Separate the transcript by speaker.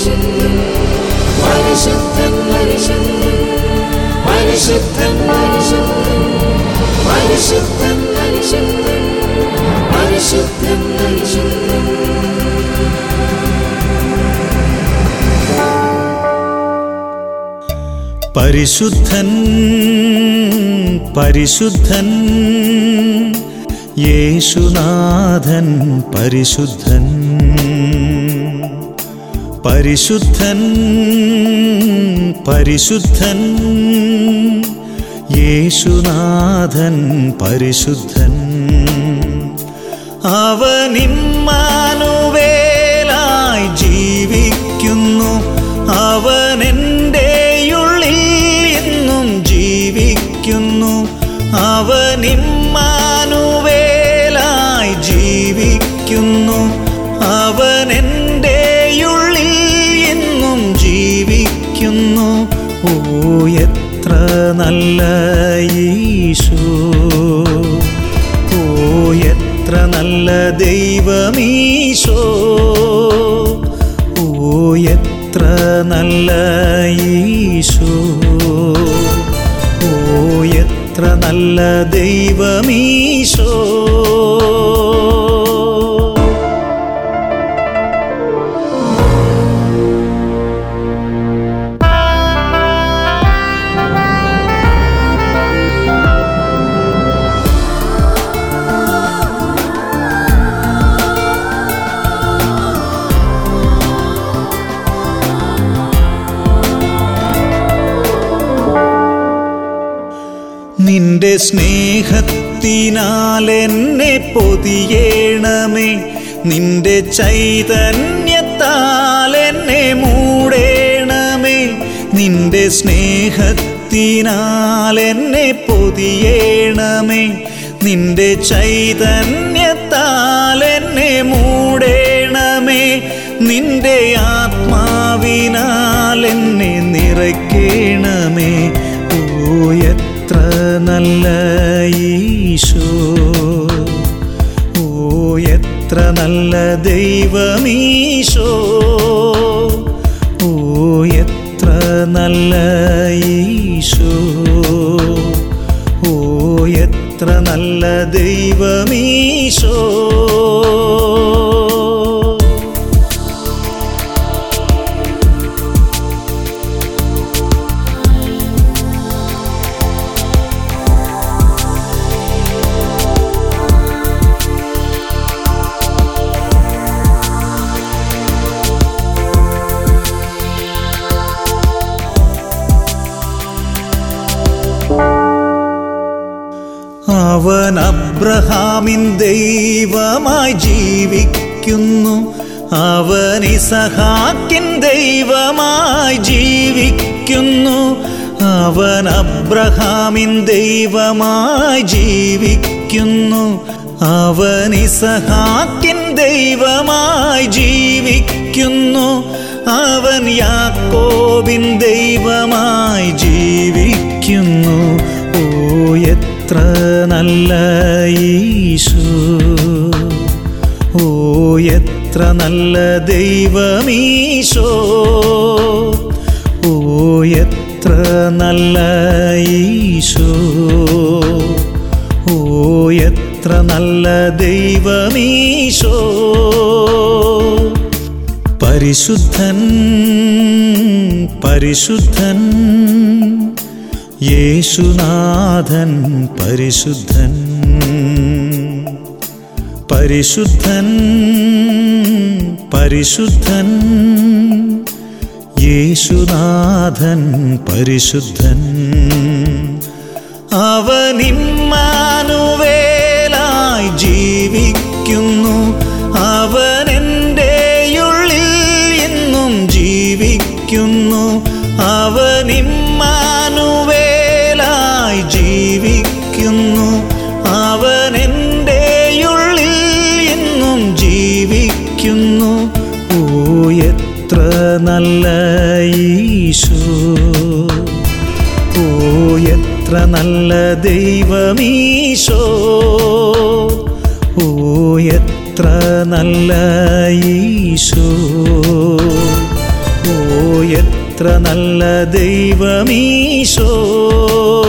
Speaker 1: പരിശുദ്ധൻ പരിശുദ്ധൻ പരിശുദ്ധൻ പരിശുദ്ധൻ പരിശുദ്ധൻ പരിശുദ്ധൻ പരിശുദ്ധൻ പരിശുദ്ധൻ പരിശുദ്ധൻ
Speaker 2: പരിശുദ്ധൻ പരിശുദ്ധൻ യേശുനാഥൻ പരിശുദ്ധൻ പരിശുദ്ധൻ പരിശുദ്ധൻ യേശുനാഥൻ പരിശുദ്ധൻ അവനിമ്മാനുവേലായി ജീവിക്കുന്നു അവൻ എൻ്റെ ഉള്ളിൽ എന്നും ജീവിക്കുന്നു അവനിമ്മാനുവേലായി ജീവിക്കുന്നു അവൻ എൻ്റെ ഉള്ളിൽ എന്നും ജീവിക്കുന്നു ഓ എത്ര നല്ല ഈശോ ഓ എത്ര നല്ല ദൈവമീശോ ഓ എത്ര നല്ല ഈശോ ഓ എത്ര നല്ല ദൈവമീശോ നിന്റെ സ്നേഹത്തിനാൽ എന്നെ പൊതിയേണമേ നിന്റെ ചൈതന്യത്താൽ എന്നെ മൂടേണമേ നിന്റെ സ്നേഹത്തിനാൽ എന്നെ പൊതിയേണമേ നിന്റെ ചൈതന്യത്താൽ എന്നെ മൂടേണമേ നിന്റെ ആത്മാവിനാൽ എന്നെ നിറയ്ക്കേണമേ ഓ എത്ര നല്ല ഈശോ ഓ എത്ര നല്ല ദൈവമീശോ ഓ എത്ര നല്ല ഈശോ ഓ എത്ര നല്ല ദൈവമീശോ അവൻ അബ്രഹാമിൻ ദൈവമായി ജീവിക്കുന്നു അവൻ ഇസഹാക്കിൻ ദൈവമായി ജീവിക്കുന്നു അവൻ അബ്രഹാമിൻ ദൈവമായി ജീവിക്കുന്നു അവൻ ഇസഹാക്കിൻ ദൈവമായി ജീവിക്കുന്നു അവൻ യാക്കോബിൻ ദൈവമായി ജീവിക്കുന്നു ഓ എത്ര നല്ല ഈശോ ഓ എത്ര നല്ല ദൈവമീശോ ഓ എത്ര നല്ല ഈശോ ഓ എത്ര നല്ല ദൈവമീശോ പരിശുദ്ധൻ പരിശുദ്ധൻ യേശുനാഥൻ പരിശുദ്ധൻ പരിശുദ്ധൻ പരിശുദ്ധൻ യേശുനാഥൻ പരിശുദ്ധൻ അവനിമ്മാനുവേലായി ജീവിക്കുന്നു അവൻ എൻ്റെ ഉള്ളിൽ എന്നും ജീവിക്കുന്നു അവനിമ്മാനുവേലായി ജീവിക്കുന്നു അവൻ എൻ്റെ ഉള്ളിൽ എന്നും ജീവിക്കുന്നു ഓ എത്ര നല്ല ഈശോ ഓ എത്ര നല്ല ദൈവമീശോ ഓ എത്ര നല്ല ഈശോ ഓ എത്ര നല്ല ദൈവമീശോ